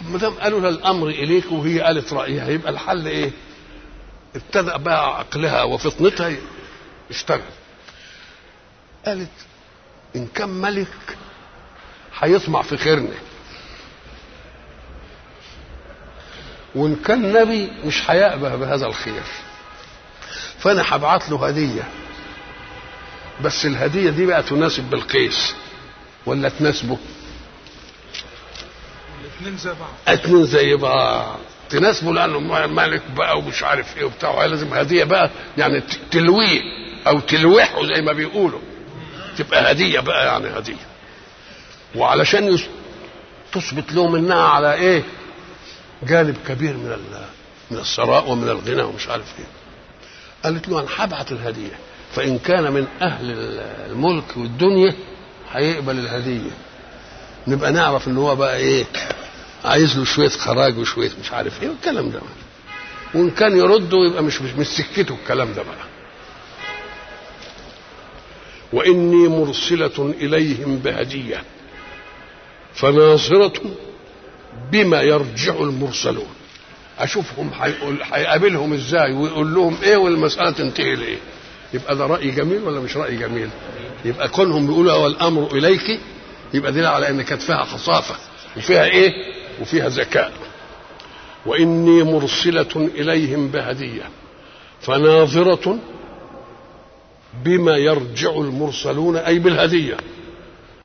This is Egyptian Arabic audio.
ما دام قالوا لها الامر اليك وهي قالت رايها يبقى الحل ايه؟ ابتدأ بقى عقلها وفطنتها يشتغل قالت ان كان ملك هيطمع في خيرنا وان كان نبي مش هيأبه بهذا الخير فانا هبعت له هديه بس الهديه دي بقى تناسب بالقيس ولا تناسبه الاثنين زي بعض اتنين زي بعض تناسبه لانه ملك بقى ومش عارف ايه وبتاع لازم هديه بقى يعني ت- تلويه او تلوحه زي ما بيقولوا تبقى هديه بقى يعني هديه وعلشان يس- تثبت لهم انها على ايه جانب كبير من ال- من الثراء ومن الغنى ومش عارف ايه قالت له انا هبعت الهديه فان كان من اهل ال- الملك والدنيا هيقبل الهديه نبقى نعرف ان هو بقى ايه عايز له شويه خراج وشويه مش عارف ايه والكلام ده وان كان يرده يبقى مش مش, مش سكته الكلام ده بقى واني مرسله اليهم بهديه فناظره بما يرجع المرسلون اشوفهم هيقول هيقابلهم ازاي ويقول لهم ايه والمساله تنتهي لايه يبقى ده راي جميل ولا مش راي جميل يبقى كونهم بيقولوا هو الامر اليك يبقى دليل على ان كانت فيها خصافه وفيها ايه وفيها ذكاء واني مرسله اليهم بهديه فناظره بما يرجع المرسلون اي بالهديه